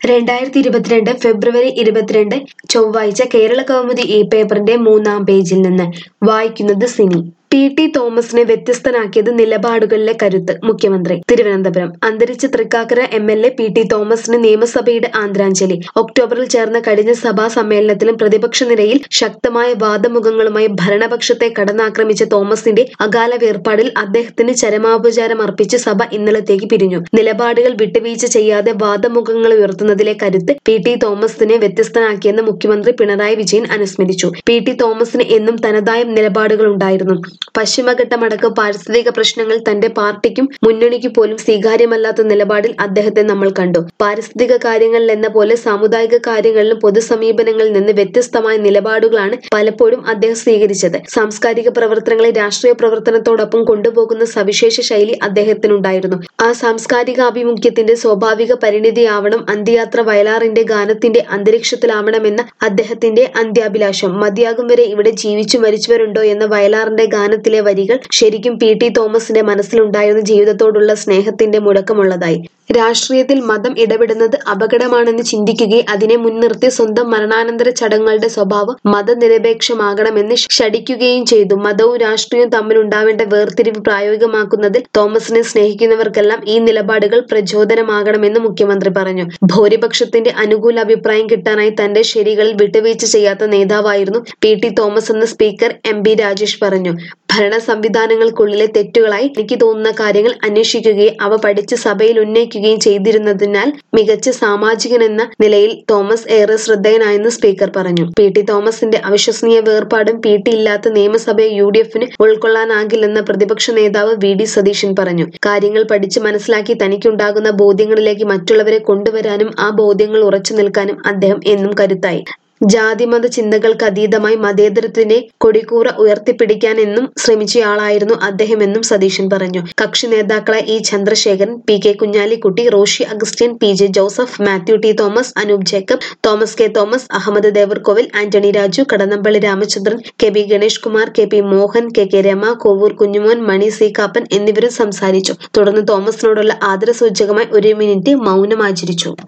രണ്ടായിരത്തി ഇരുപത്തിരണ്ട് ഫെബ്രുവരി ഇരുപത്തിരണ്ട് ചൊവ്വാഴ്ച കേരള കൗമുദി ഈ പേപ്പറിന്റെ മൂന്നാം പേജിൽ നിന്ന് വായിക്കുന്നത് സിനി പി ടി തോമസിനെ വ്യത്യസ്തനാക്കിയത് നിലപാടുകളിലെ കരുത്ത് മുഖ്യമന്ത്രി തിരുവനന്തപുരം അന്തരിച്ച Thrikkakara M L A P T തോമസിന് നിയമസഭയുടെ ആദരാഞ്ജലി ഒക്ടോബറിൽ ചേർന്ന കഴിഞ്ഞ സഭാ സമ്മേളനത്തിലും പ്രതിപക്ഷ നിരയിൽ ശക്തമായ വാദമുഖങ്ങളുമായി ഭരണപക്ഷത്തെ കടന്നാക്രമിച്ച തോമസിന്റെ അകാല വേർപാടിൽ അദ്ദേഹത്തിന് ചരമാപചാരം അർപ്പിച്ച് സഭ ഇന്നലത്തേക്ക് പിരിഞ്ഞു നിലപാടുകൾ വിട്ടുവീഴ്ച ചെയ്യാതെ വാദമുഖങ്ങൾ ഉയർത്തുന്നതിലെ കരുത്ത് പി ടി തോമസിനെ വ്യത്യസ്തനാക്കിയെന്ന് മുഖ്യമന്ത്രി പിണറായി വിജയൻ അനുസ്മരിച്ചു പി ടി തോമസിന് എന്നും തനതായ നിലപാടുകൾ ഉണ്ടായിരുന്നു പശ്ചിമഘട്ടമടക്കം പാരിസ്ഥിതിക പ്രശ്നങ്ങൾ തന്റെ പാർട്ടിക്കും മുന്നണിക്ക് പോലും സ്വീകാര്യമല്ലാത്ത നിലപാടിൽ അദ്ദേഹത്തെ നമ്മൾ കണ്ടു പാരിസ്ഥിതിക കാര്യങ്ങളിൽ എന്ന പോലെ സാമുദായിക കാര്യങ്ങളിലും പൊതുസമീപനങ്ങളിൽ നിന്ന് വ്യത്യസ്തമായ നിലപാടുകളാണ് പലപ്പോഴും അദ്ദേഹം സ്വീകരിച്ചത് സാംസ്കാരിക പ്രവർത്തനങ്ങളെ രാഷ്ട്രീയ പ്രവർത്തനത്തോടൊപ്പം കൊണ്ടുപോകുന്ന സവിശേഷ ശൈലി അദ്ദേഹത്തിനുണ്ടായിരുന്നു ആ സാംസ്കാരിക ആഭിമുഖ്യത്തിന്റെ സ്വാഭാവിക പരിണിതിയാവണം അന്ത്യയാത്ര വയലാറിന്റെ ഗാനത്തിന്റെ അന്തരീക്ഷത്തിലാവണമെന്ന അദ്ദേഹത്തിന്റെ അന്ത്യാഭിലാഷം മതിയാകും വരെ ഇവിടെ ജീവിച്ചു മരിച്ചവരുണ്ടോ എന്ന വയലാറിന്റെ ഗാനത്തിലെ വരികൾ ശരിക്കും പി ടി തോമസിന്റെ മനസ്സിലുണ്ടായിരുന്ന ജീവിതത്തോടുള്ള സ്നേഹത്തിന്റെ മുടക്കമുള്ളതായി രാഷ്ട്രീയത്തിൽ മതം ഇടപെടുന്നത് അപകടമാണെന്ന് ചിന്തിക്കുകയും അതിനെ മുൻനിർത്തി സ്വന്തം മരണാനന്തര ചടങ്ങുകളുടെ സ്വഭാവം മതനിരപേക്ഷമാകണമെന്ന് ശഠിക്കുകയും ചെയ്തു മതവും രാഷ്ട്രീയവും തമ്മിലുണ്ടാവേണ്ട വേർതിരിവ് പ്രായോഗികമാക്കുന്നതിൽ തോമസിനെ സ്നേഹിക്കുന്നവർക്കെല്ലാം ഈ നിലപാടുകൾ പ്രചോദനമാകണമെന്ന് മുഖ്യമന്ത്രി പറഞ്ഞു ഭൂരിപക്ഷത്തിന്റെ അനുകൂല അഭിപ്രായം കിട്ടാനായി തന്റെ ശരികളിൽ വിട്ടുവീഴ്ച ചെയ്യാത്ത നേതാവായിരുന്നു പി ടി തോമസ് എന്ന് സ്പീക്കർ എം ബി രാജേഷ് പറഞ്ഞു ഭരണ സംവിധാനങ്ങൾക്കുള്ളിലെ തെറ്റുകളായി എനിക്ക് തോന്നുന്ന കാര്യങ്ങൾ അന്വേഷിക്കുകയും അവ പഠിച്ച് സഭയിൽ ഉന്നയിക്കുകയും ചെയ്തിരുന്നതിനാൽ മികച്ച സാമാജികനെന്ന നിലയിൽ തോമസ് ഏറെ ശ്രദ്ധേയനായെന്ന് സ്പീക്കർ പറഞ്ഞു പി ടി തോമസിന്റെ അവിശ്വസനീയ വേർപാടും പി ടി ഇല്ലാത്ത നിയമസഭയെ യു ഡി എഫിന് ഉൾക്കൊള്ളാനാകില്ലെന്ന് പ്രതിപക്ഷ നേതാവ് വി ഡി സതീശൻ പറഞ്ഞു കാര്യങ്ങൾ പഠിച്ച് മനസ്സിലാക്കി തനിക്കുണ്ടാകുന്ന ബോധ്യങ്ങളിലേക്ക് മറ്റുള്ളവരെ കൊണ്ടുവരാനും ആ ബോധ്യങ്ങൾ ഉറച്ചു നിൽക്കാനും അദ്ദേഹം എന്നും കരുത്തായി ജാതിമത ചിന്തകൾക്ക് അതീതമായി മതേതരത്തിന്റെ കൊടിക്കൂറ ഉയർത്തിപ്പിടിക്കാൻ എന്നും ശ്രമിച്ചയാളായിരുന്നു അദ്ദേഹമെന്നും സതീശൻ പറഞ്ഞു കക്ഷി നേതാക്കളായ E Chandrasekharan P K Kunhalikutty Roshy Augustine P J Joseph Mathew T Thomas Anoop Jacob Thomas K Thomas Ahamed Devarkovil Antony Raju Kadannappally Ramachandran K B Ganesh Kumar K P Mohan K K Rema Kovoor Kunjumon Mani C Kappan എന്നിവരും സംസാരിച്ചു തുടർന്ന് തോമസിനോടുള്ള ആദരസൂചകമായി ഒരു മിനിറ്റ് മൗനം ആചരിച്ചു